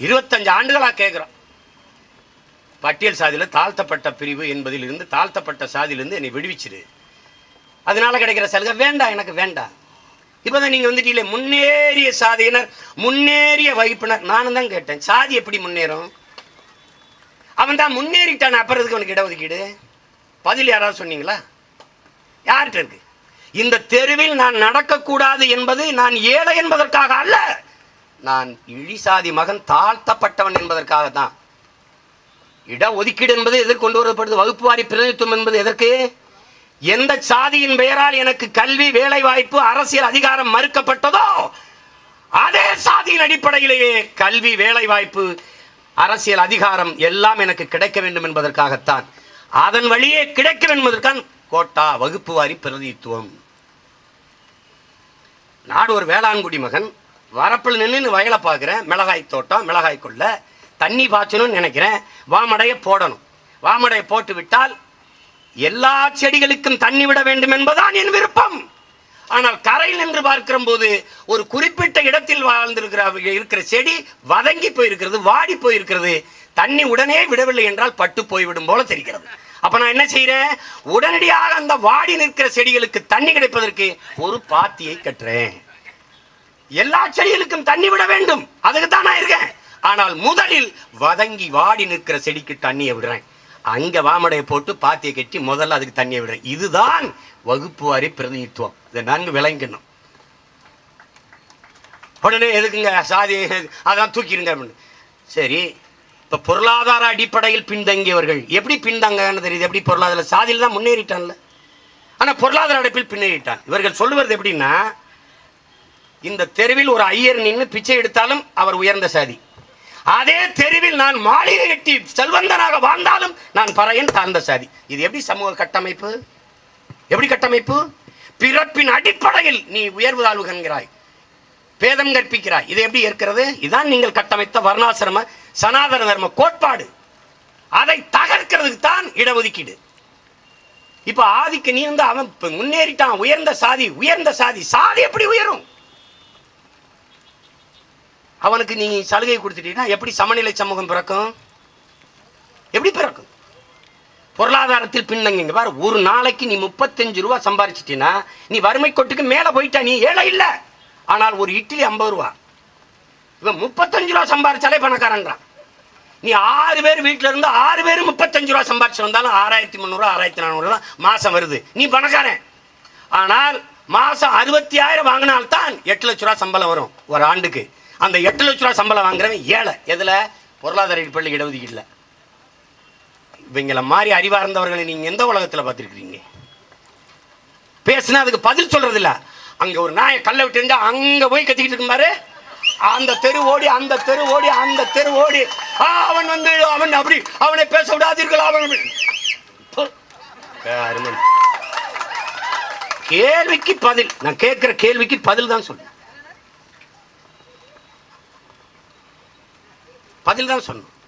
இருபத்தஞ்சு ஆண்டுகளா கேட்குறோம் பட்டியல் சாதியில் தாழ்த்தப்பட்ட பிரிவு என்பதில் இருந்து தாழ்த்தப்பட்ட சாதியிலிருந்து என்னை விடுவிச்சிரு அதனால கிடைக்கிற சலுகை வேண்டாம் எனக்கு வேண்டாம் இப்போதான் நீங்க வந்துட்டீங்களே முன்னேறிய சாதியினர் முன்னேறிய வகுப்பினர் நானும் தான் கேட்டேன் சாதி எப்படி முன்னேறும் அவன் தான் முன்னேறிட்டான் அப்புறம் எதுக்கு அவனுக்கு இடஒதுக்கீடு பதில் யாராவது சொன்னீங்களா யார்கிட்ட இருக்கு இந்த தெருவில் நான் நடக்கக்கூடாது என்பது நான் ஏழை என்பதற்காக அல்ல நான் இழிசாதி மகன் தாழ்த்தப்பட்டவன் என்பதற்காக தான் இட ஒதுக்கீடு என்பது எதற்கு கொண்டு வரப்படுது வகுப்பு வாரி பிரதிநிதித்துவம் என்பது எதற்கு எந்த சாதியின் பெயரால் எனக்கு கல்வி வேலை வாய்ப்பு அரசியல் அதிகாரம் மறுக்கப்பட்டதோ அதே சாதியின் அடிப்படையிலேயே கல்வி வேலை வாய்ப்பு அரசியல் அதிகாரம் எல்லாம் எனக்கு கிடைக்க வேண்டும் என்பதற்காகத்தான் அதன் வழியே கிடைக்க வேண்டும் என்பதற்கான் கோட்டா வகுப்பு வாரி பிரதிநிதித்துவம் நாடு ஒரு வேளாண்குடி மகன் வரப்பில் நின்று வயலை பார்க்குறேன் மிளகாய் தோட்டம் மிளகாய் கொள்ள தண்ணி பாய்ச்சணும்னு நினைக்கிறேன் வாமடையை போடணும் வாமடையை போட்டு விட்டால் எல்லா செடிகளுக்கும் தண்ணி விட வேண்டும் என்பதுதான் என் விருப்பம் ஆனால் கரையில் நின்று பார்க்கிற போது ஒரு குறிப்பிட்ட இடத்தில் வாழ்ந்திருக்கிற இருக்கிற செடி வதங்கி போயிருக்கிறது வாடி போயிருக்கிறது தண்ணி உடனே விடவில்லை என்றால் பட்டு போய்விடும் போல தெரிகிறது அப்ப நான் என்ன செய்றேன் உடனடியாக அந்த வாடி நிற்கிற செடிகளுக்கு தண்ணி கிடைப்பதற்கு ஒரு பாத்தியை கட்டுறேன் எல்லா செடிகளுக்கும் தண்ணி விட வேண்டும் அதுக்கு தான் நான் இருக்கேன் ஆனால் முதலில் வதங்கி வாடி நிற்கிற செடிக்கு தண்ணியை விடுறேன் அங்க வாமடையை போட்டு பாத்தியை கட்டி முதல்ல அதுக்கு தண்ணியை விடுறேன் இதுதான் வகுப்பு வாரி பிரதிநிதித்துவம் இதை நன்கு விளங்கணும் உடனே எதுக்குங்க சாதி அதான் தூக்கிடுங்க அப்படின்னு. சரி இப்ப பொருளாதார அடிப்படையில் பின்தங்கியவர்கள் எப்படி பின்தங்கன்னு தெரியுது எப்படி பொருளாதார சாதியில் தான் முன்னேறிட்டான்ல ஆனா பொருளாதார அடிப்பில் பின்னேறிட்டான் இவர்கள் சொல்லுவது எப்படின்னா இந்த தெருவில் ஒரு ஐயர் நின்று பிச்சை எடுத்தாலும் அவர் உயர்ந்த சாதி அதே தெருவில் நான் மாளிகை கட்டி செல்வந்தனாக வாழ்ந்தாலும் நான் பறையன் தாழ்ந்த சாதி இது எப்படி சமூக கட்டமைப்பு எப்படி கட்டமைப்பு பிறப்பின் அடிப்படையில் நீ உயர்வு தாழ்வுகிறாய் பேதம் கற்பிக்கிறாய் இது எப்படி இருக்கிறது இதான் நீங்கள் கட்டமைத்த வர்ணாசிரம சனாதன தர்ம கோட்பாடு அதை தகர்க்கிறதுக்கு தான் இடஒதுக்கீடு இப்ப ஆதிக்க நீ வந்து அவன் இப்ப முன்னேறிட்டான் உயர்ந்த சாதி உயர்ந்த சாதி சாதி எப்படி உயரும் அவனுக்கு நீ சலுகை கொடுத்துட்டீங்கன்னா எப்படி சமநிலை சமூகம் பிறக்கும் எப்படி பிறக்கும் பொருளாதாரத்தில் பின்னங்கிங்க பாரு ஒரு நாளைக்கு நீ முப்பத்தஞ்சு ரூபா சம்பாரிச்சிட்டீன்னா நீ வறுமை கொட்டுக்கு மேல போயிட்டா நீ ஏழை இல்ல ஆனால் ஒரு இட்லி ஐம்பது ரூபா இவன் முப்பத்தஞ்சு ரூபா சம்பாரிச்சாலே பணக்காரன்றான் நீ ஆறு பேர் வீட்ல இருந்து ஆறு பேர் முப்பத்தஞ்சு ரூபா சம்பாரிச்சு வந்தாலும் ஆறாயிரத்தி முந்நூறு ஆறாயிரத்தி நானூறு மாசம் வருது நீ பணக்காரன் ஆனால் மாசம் அறுபத்தி ஆயிரம் வாங்கினால்தான் எட்டு லட்ச ரூபா சம்பளம் வரும் ஒரு ஆண்டுக்கு அந்த எட்டு லட்ச ரூபா சம்பளம் வாங்குறவன் ஏழை எதுல பொருளாதார அடிப்படையில் இடஒதுக்கீடுல இவங்கள மாதிரி அறிவார்ந்தவர்களை நீங்க எந்த உலகத்துல பார்த்திருக்கிறீங்க பேசுனா அதுக்கு பதில் சொல்றது இல்ல அங்க ஒரு நாயை கல்ல விட்டு இருந்தா அங்க போய் கத்திக்கிட்டு இருக்கும் பாரு அந்த தெரு ஓடி அந்த தெரு ஓடி அந்த தெரு ஓடி ஆ, அவன் வந்து அவன் அப்படி அவனை பேச விடாதீர்கள் அவன் அப்படி. பு. அருமை. கேள்விக்கு பதில் நான் கேட்கிற கேள்விக்கு பதில் தான் சொல்றேன் பதில் தான் சொன்னேன்